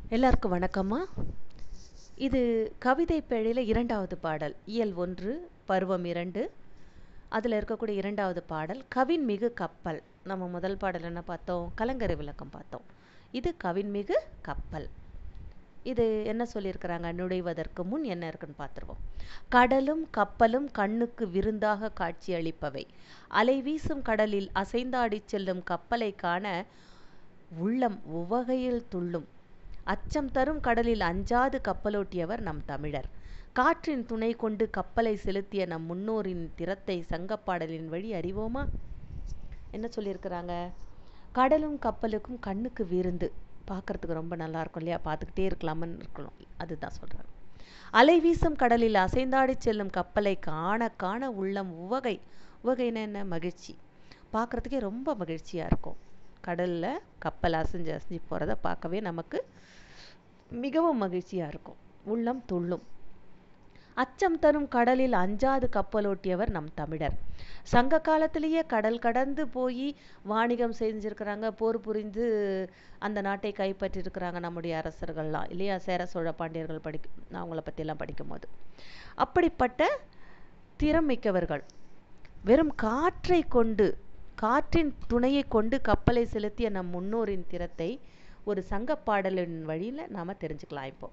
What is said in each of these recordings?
எல்லாருக்கும் வணக்கம்மா இது கவிதை பேழையில் இரண்டாவது பாடல் இயல் ஒன்று பருவம் இரண்டு அதில் இருக்கக்கூடிய இரண்டாவது பாடல் கவின்மிகு கப்பல் நம்ம முதல் பாடல் என்ன பார்த்தோம் கலங்கரை விளக்கம் பார்த்தோம் இது கவின்மிகு கப்பல் இது என்ன சொல்லியிருக்கிறாங்க நுழைவதற்கு முன் என்ன இருக்குன்னு பார்த்துருவோம் கடலும் கப்பலும் கண்ணுக்கு விருந்தாக காட்சி அளிப்பவை அலை வீசும் கடலில் அசைந்தாடி செல்லும் கப்பலை காண உள்ளம் உவகையில் துள்ளும் அச்சம் தரும் கடலில் அஞ்சாது கப்பலோட்டியவர் நம் தமிழர் காற்றின் துணை கொண்டு கப்பலை செலுத்திய நம் முன்னோரின் திறத்தை சங்கப்பாடலின் வழி அறிவோமா என்ன சொல்லியிருக்கிறாங்க கடலும் கப்பலுக்கும் கண்ணுக்கு விருந்து பார்க்கறதுக்கு ரொம்ப நல்லா இருக்கும் இல்லையா பார்த்துக்கிட்டே இருக்கலாமன்னு இருக்கணும் அதுதான் சொல்கிறாங்க அலை வீசும் கடலில் அசைந்தாடி செல்லும் கப்பலை காண காண உள்ளம் உவகை உவகைன்னா என்ன மகிழ்ச்சி பார்க்குறதுக்கே ரொம்ப மகிழ்ச்சியாக இருக்கும் கடலில் கப்பல் அசைஞ்சு அசைஞ்சு போகிறத பார்க்கவே நமக்கு மிகவும் மகிழ்ச்சியாக இருக்கும் உள்ளம் துள்ளும் அச்சம் தரும் கடலில் அஞ்சாது கப்பலோட்டியவர் நம் தமிழர் சங்க காலத்திலேயே கடல் கடந்து போய் வாணிகம் செஞ்சிருக்கிறாங்க போர் புரிந்து அந்த நாட்டை கைப்பற்றிருக்கிறாங்க நம்முடைய அரசர்கள்லாம் இல்லையா சேர சோழ பாண்டியர்கள் படிக்க அவங்கள பற்றியெல்லாம் படிக்கும்போது அப்படிப்பட்ட திறமிக்கவர்கள் வெறும் காற்றை கொண்டு காற்றின் துணையை கொண்டு கப்பலை செலுத்திய நம் முன்னோரின் திறத்தை ஒரு சங்கப்பாடலின் வழியில் நாம் தெரிஞ்சுக்கலாம் இப்போ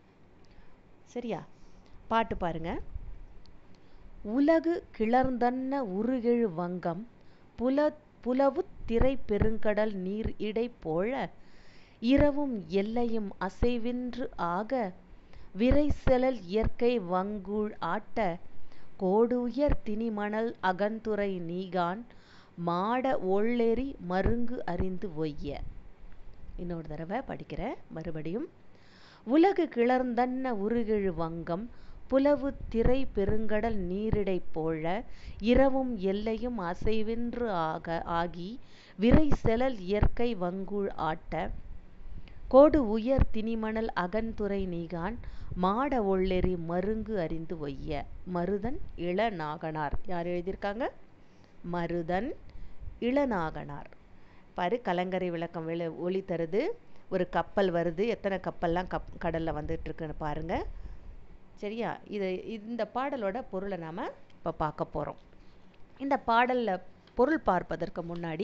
சரியா பாட்டு பாருங்க உலகு கிளர்ந்தன்ன உருகெழு வங்கம் புல புலவு திரை பெருங்கடல் நீர் இடை போழ இரவும் எல்லையும் அசைவின்று ஆக விரை செலல் இயற்கை வங்கூழ் ஆட்ட கோடுயர் திணிமணல் அகந்துரை நீகான் மாட ஒள்ளெறி மருங்கு அறிந்து ஒய்ய இன்னொரு தடவை படிக்கிறேன் மறுபடியும் உலகு கிளர்ந்தன்ன உருகெழு வங்கம் புலவு திரை பெருங்கடல் நீரிடை போழ இரவும் எல்லையும் அசைவின்று ஆக ஆகி விரை செலல் இயற்கை வங்குள் ஆட்ட கோடு உயர் திணிமணல் அகன்துறை நீகான் மாட ஒள்ளெறி மருங்கு அறிந்து ஒய்ய மருதன் இளநாகனார் யார் எழுதியிருக்காங்க மருதன் இளநாகனார் பாரு கலங்கரை விளக்கம் வெளி ஒளி தருது ஒரு கப்பல் வருது எத்தனை கப்பல்லாம் கப் கடலில் வந்துட்டு இருக்குன்னு பாருங்க சரியா இது இந்த பாடலோட பொருளை நாம் இப்போ பார்க்க போகிறோம் இந்த பாடலில் பொருள் பார்ப்பதற்கு முன்னாடி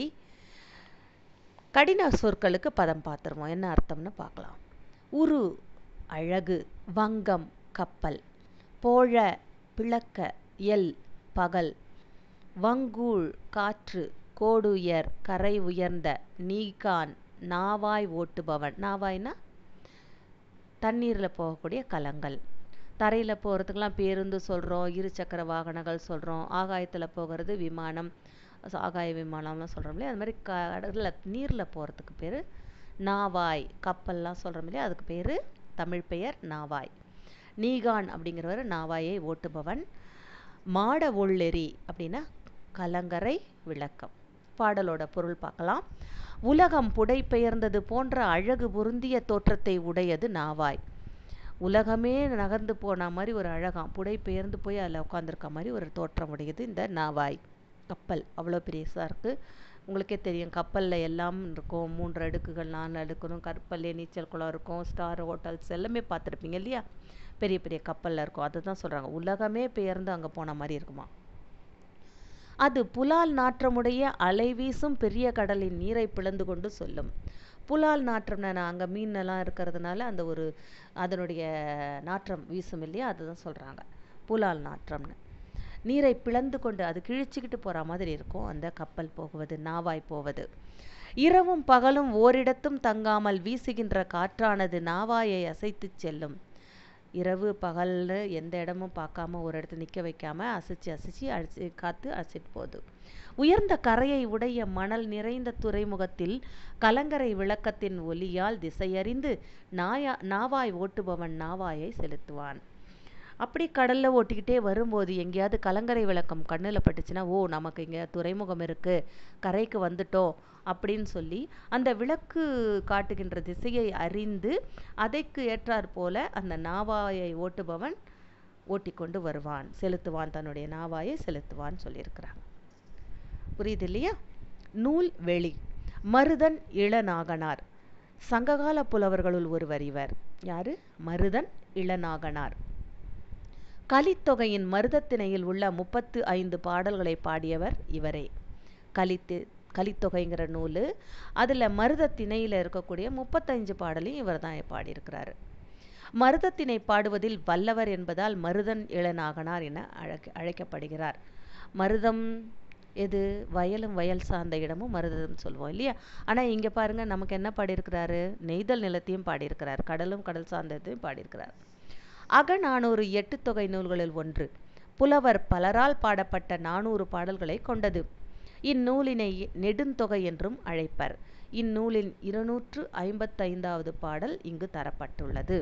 கடின சொற்களுக்கு பதம் பார்த்துருவோம் என்ன அர்த்தம்னு பார்க்கலாம் உரு அழகு வங்கம் கப்பல் போழ பிளக்க எல் பகல் வங்கூழ் காற்று கோடுயர் கரை உயர்ந்த நீகான் நாவாய் ஓட்டுபவன் நாவாய்னா தண்ணீரில் போகக்கூடிய கலங்கள் தரையில் போகிறதுக்கெலாம் பேருந்து சொல்கிறோம் இருசக்கர வாகனங்கள் சொல்கிறோம் ஆகாயத்தில் போகிறது விமானம் ஆகாய விமானம்லாம் சொல்கிறோம் இல்லையா அது மாதிரி கடலில் நீரில் போகிறதுக்கு பேர் நாவாய் கப்பல்லாம் சொல்கிறோம் இல்லையா அதுக்கு பேர் தமிழ் பெயர் நாவாய் நீகான் அப்படிங்கிறவர் நாவாயை ஓட்டுபவன் மாட ஒள்ளெறி அப்படின்னா கலங்கரை விளக்கம் பாடலோட பொருள் பார்க்கலாம் உலகம் புடைபெயர்ந்தது போன்ற அழகு பொருந்திய தோற்றத்தை உடையது நாவாய் உலகமே நகர்ந்து போன மாதிரி ஒரு அழகாம் புடை பெயர்ந்து போய் அதில் உட்காந்துருக்க மாதிரி ஒரு தோற்றம் உடையது இந்த நாவாய் கப்பல் அவ்வளோ பெருசாக இருக்குது உங்களுக்கே தெரியும் கப்பலில் எல்லாம் இருக்கும் மூன்று அடுக்குகள் நாலு அடுக்கணும் கப்பல்லே நீச்சல் குளம் இருக்கும் ஸ்டார் ஹோட்டல்ஸ் எல்லாமே பார்த்துருப்பீங்க இல்லையா பெரிய பெரிய கப்பலில் இருக்கும் அதுதான் சொல்கிறாங்க உலகமே பெயர்ந்து அங்கே போன மாதிரி இருக்குமா அது புலால் நாற்றமுடைய அலை வீசும் பெரிய கடலின் நீரை பிளந்து கொண்டு சொல்லும் புலால் நாற்றம்னா அங்கே மீனெல்லாம் இருக்கிறதுனால அந்த ஒரு அதனுடைய நாற்றம் வீசும் இல்லையா அதுதான் சொல்கிறாங்க புலால் நாற்றம்னு நீரை பிளந்து கொண்டு அது கிழிச்சிக்கிட்டு போகிற மாதிரி இருக்கும் அந்த கப்பல் போகுவது நாவாய் போவது இரவும் பகலும் ஓரிடத்தும் தங்காமல் வீசுகின்ற காற்றானது நாவாயை அசைத்து செல்லும் இரவு பகல்னு எந்த இடமும் பார்க்காம ஒரு இடத்துல நிற்க வைக்காம அசைச்சு அசைச்சு அடிச்சு காற்று அசைட்டு போகுது உயர்ந்த கரையை உடைய மணல் நிறைந்த துறைமுகத்தில் கலங்கரை விளக்கத்தின் ஒலியால் திசையறிந்து நாயா நாவாய் ஓட்டுபவன் நாவாயை செலுத்துவான் அப்படி கடலில் ஓட்டிக்கிட்டே வரும்போது எங்கேயாவது கலங்கரை விளக்கம் கண்ணில் பட்டுச்சுன்னா ஓ நமக்கு இங்கே துறைமுகம் இருக்குது கரைக்கு வந்துட்டோம் அப்படின்னு சொல்லி அந்த விளக்கு காட்டுகின்ற திசையை அறிந்து அதைக்கு ஏற்றாற் போல அந்த நாவாயை ஓட்டுபவன் ஓட்டிக்கொண்டு வருவான் செலுத்துவான் தன்னுடைய நாவாயை செலுத்துவான் சொல்லியிருக்கிறாங்க புரியுது இல்லையா நூல் வெளி மருதன் இளநாகனார் சங்ககால புலவர்களுள் ஒருவர் இவர் யாரு மருதன் இளநாகனார் கலித்தொகையின் மருதத்திணையில் உள்ள முப்பத்து ஐந்து பாடல்களை பாடியவர் இவரே கலித்து கலித்தொகைங்கிற நூல் அதில் மருதத்திணையில் இருக்கக்கூடிய முப்பத்தஞ்சு பாடலையும் இவர் தான் பாடியிருக்கிறாரு மருதத்திணை பாடுவதில் வல்லவர் என்பதால் மருதன் இளநாகனார் என அழைக்க அழைக்கப்படுகிறார் மருதம் எது வயலும் வயல் சார்ந்த இடமும் மருதம் சொல்லுவோம் இல்லையா ஆனால் இங்கே பாருங்கள் நமக்கு என்ன பாடியிருக்கிறாரு நெய்தல் நிலத்தையும் பாடியிருக்கிறார் கடலும் கடல் சார்ந்ததையும் பாடியிருக்கிறார் அகநானூறு எட்டு தொகை நூல்களில் ஒன்று புலவர் பலரால் பாடப்பட்ட நானூறு பாடல்களை கொண்டது இந்நூலினை நெடுந்தொகை என்றும் அழைப்பர் இந்நூலின் இருநூற்று ஐம்பத்தைந்தாவது பாடல் இங்கு தரப்பட்டுள்ளது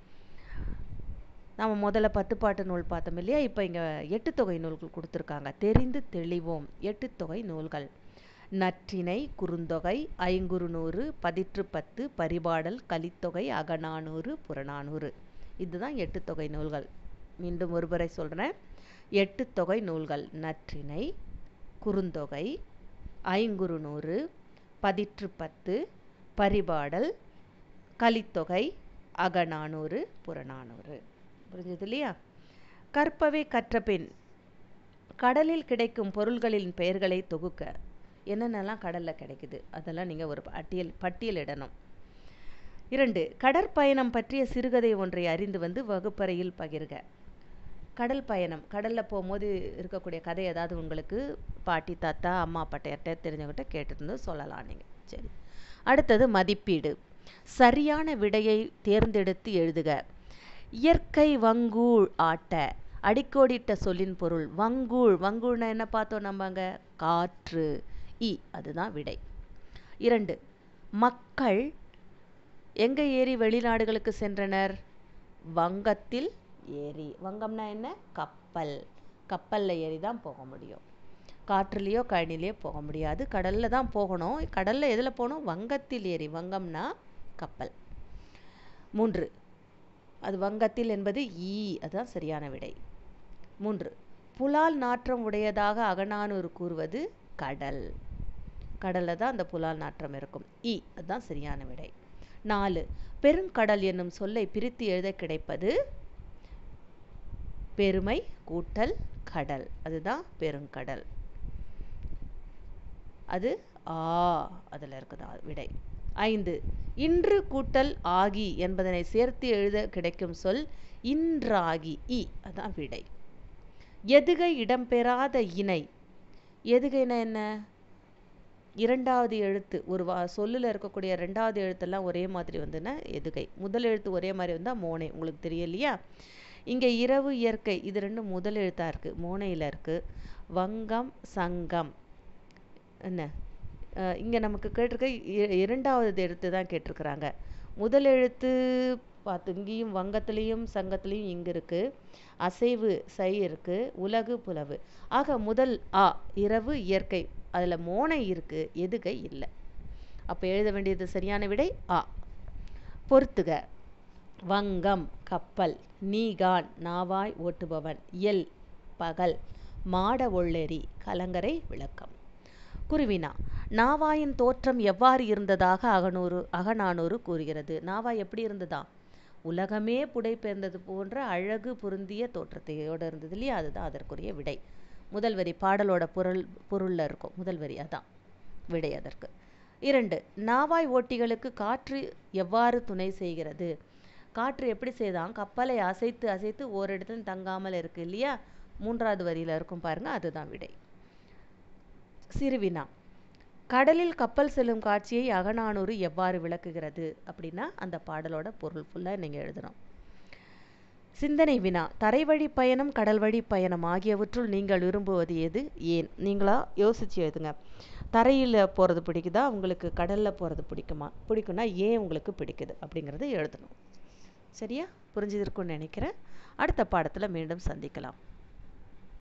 நம்ம முதல்ல பத்து பாட்டு நூல் பார்த்தோம் இல்லையா இப்போ இங்கே எட்டு தொகை நூல்கள் கொடுத்துருக்காங்க தெரிந்து தெளிவோம் எட்டு தொகை நூல்கள் நற்றினை குறுந்தொகை ஐங்குறுநூறு பதிற்று பத்து பரிபாடல் கலித்தொகை அகநானூறு புறநானூறு இதுதான் எட்டு தொகை நூல்கள் மீண்டும் ஒருமுறை சொல்கிறேன் எட்டு தொகை நூல்கள் நற்றினை குறுந்தொகை ஐங்குறுநூறு பதிற்று பத்து பரிபாடல் கலித்தொகை அகநானூறு புறநானூறு புரிஞ்சது இல்லையா கற்பவை கற்ற பின் கடலில் கிடைக்கும் பொருள்களின் பெயர்களை தொகுக்க என்னென்னலாம் கடலில் கிடைக்குது அதெல்லாம் நீங்கள் ஒரு பட்டியல் பட்டியலிடணும் இரண்டு கடற்பயணம் பற்றிய சிறுகதை ஒன்றை அறிந்து வந்து வகுப்பறையில் பகிர்க கடல் பயணம் கடலில் போகும்போது இருக்கக்கூடிய கதை ஏதாவது உங்களுக்கு பாட்டி தாத்தா அம்மா அப்பாட்டையார்ட்ட தெரிஞ்சவங்கிட்ட கேட்டுருந்து சொல்லலாம் நீங்கள் சரி அடுத்தது மதிப்பீடு சரியான விடையை தேர்ந்தெடுத்து எழுதுக இயற்கை வங்கூழ் ஆட்ட அடிக்கோடிட்ட சொல்லின் பொருள் வங்கூழ் வங்கூழ்னா என்ன பார்த்தோம் நம்மங்க காற்று இ அதுதான் விடை இரண்டு மக்கள் எங்கே ஏறி வெளிநாடுகளுக்கு சென்றனர் வங்கத்தில் ஏரி வங்கம்னா என்ன கப்பல் கப்பலில் ஏறி தான் போக முடியும் காற்றுலேயோ கழனிலேயோ போக முடியாது கடலில் தான் போகணும் கடலில் எதில் போகணும் வங்கத்தில் ஏரி வங்கம்னா கப்பல் மூன்று அது வங்கத்தில் என்பது ஈ அதுதான் சரியான விடை மூன்று புலால் நாற்றம் உடையதாக அகநானூறு கூறுவது கடல் கடலில் தான் அந்த புலால் நாற்றம் இருக்கும் இ அதுதான் சரியான விடை நாலு பெருங்கடல் என்னும் சொல்லை பிரித்து எழுத கிடைப்பது பெருமை கூட்டல் கடல் அதுதான் பெருங்கடல் அது ஆ அதில் இருக்குதா விடை ஐந்து இன்று கூட்டல் ஆகி என்பதனை சேர்த்து எழுத கிடைக்கும் சொல் இன்றாகி இ அதான் விடை எதுகை இடம்பெறாத இணை எதுகைனா என்ன இரண்டாவது எழுத்து ஒரு வா சொல்லில் இருக்கக்கூடிய ரெண்டாவது எழுத்தெல்லாம் ஒரே மாதிரி வந்துன்னா எதுகை முதல் எழுத்து ஒரே மாதிரி வந்தால் மோனை உங்களுக்கு தெரியலையா இங்கே இரவு இயற்கை இது ரெண்டும் முதல் எழுத்தாக இருக்குது மோனையில் இருக்குது வங்கம் சங்கம் என்ன இங்கே நமக்கு கேட்டிருக்க இரண்டாவது எழுத்து தான் கேட்டிருக்கிறாங்க முதல் எழுத்து பார்த்து இங்கேயும் வங்கத்துலேயும் சங்கத்துலேயும் இங்கே இருக்குது அசைவு சை இருக்குது உலகு புலவு ஆக முதல் ஆ இரவு இயற்கை அதில் மோனை இருக்குது எதுகை இல்லை அப்போ எழுத வேண்டியது சரியான விடை ஆ பொறுத்துக வங்கம் கப்பல் நீகான் நாவாய் ஓட்டுபவன் எல் பகல் மாட ஒள்ளெறி கலங்கரை விளக்கம் குருவினா நாவாயின் தோற்றம் எவ்வாறு இருந்ததாக அகநூறு அகநானூறு கூறுகிறது நாவாய் எப்படி இருந்ததா உலகமே புடைபெயர்ந்தது போன்ற அழகு பொருந்திய தோற்றத்தையோடு இருந்தது இல்லையா அதுதான் அதற்குரிய விடை முதல் வரி பாடலோட பொருள் பொருளில் இருக்கும் முதல் வரி அதான் விடை அதற்கு இரண்டு நாவாய் ஓட்டிகளுக்கு காற்று எவ்வாறு துணை செய்கிறது காற்று எப்படி செய்தான் கப்பலை அசைத்து அசைத்து ஓரிடத்தில் தங்காமல் இருக்கு இல்லையா மூன்றாவது வரியில் இருக்கும் பாருங்க அதுதான் விடை சிறுவினா கடலில் கப்பல் செல்லும் காட்சியை அகநானூறு எவ்வாறு விளக்குகிறது அப்படின்னா அந்த பாடலோட பொருள் ஃபுல்லாக நீங்கள் எழுதணும் சிந்தனை வினா தரைவழி பயணம் கடல் வழி பயணம் ஆகியவற்றுள் நீங்கள் விரும்புவது எது ஏன் நீங்களா யோசிச்சு எழுதுங்க தரையில் போகிறது பிடிக்குதா உங்களுக்கு கடலில் போகிறது பிடிக்குமா பிடிக்கும்னா ஏன் உங்களுக்கு பிடிக்குது அப்படிங்கிறத எழுதணும் சரியா புரிஞ்சிருக்கும்னு நினைக்கிறேன் அடுத்த பாடத்தில் மீண்டும் சந்திக்கலாம்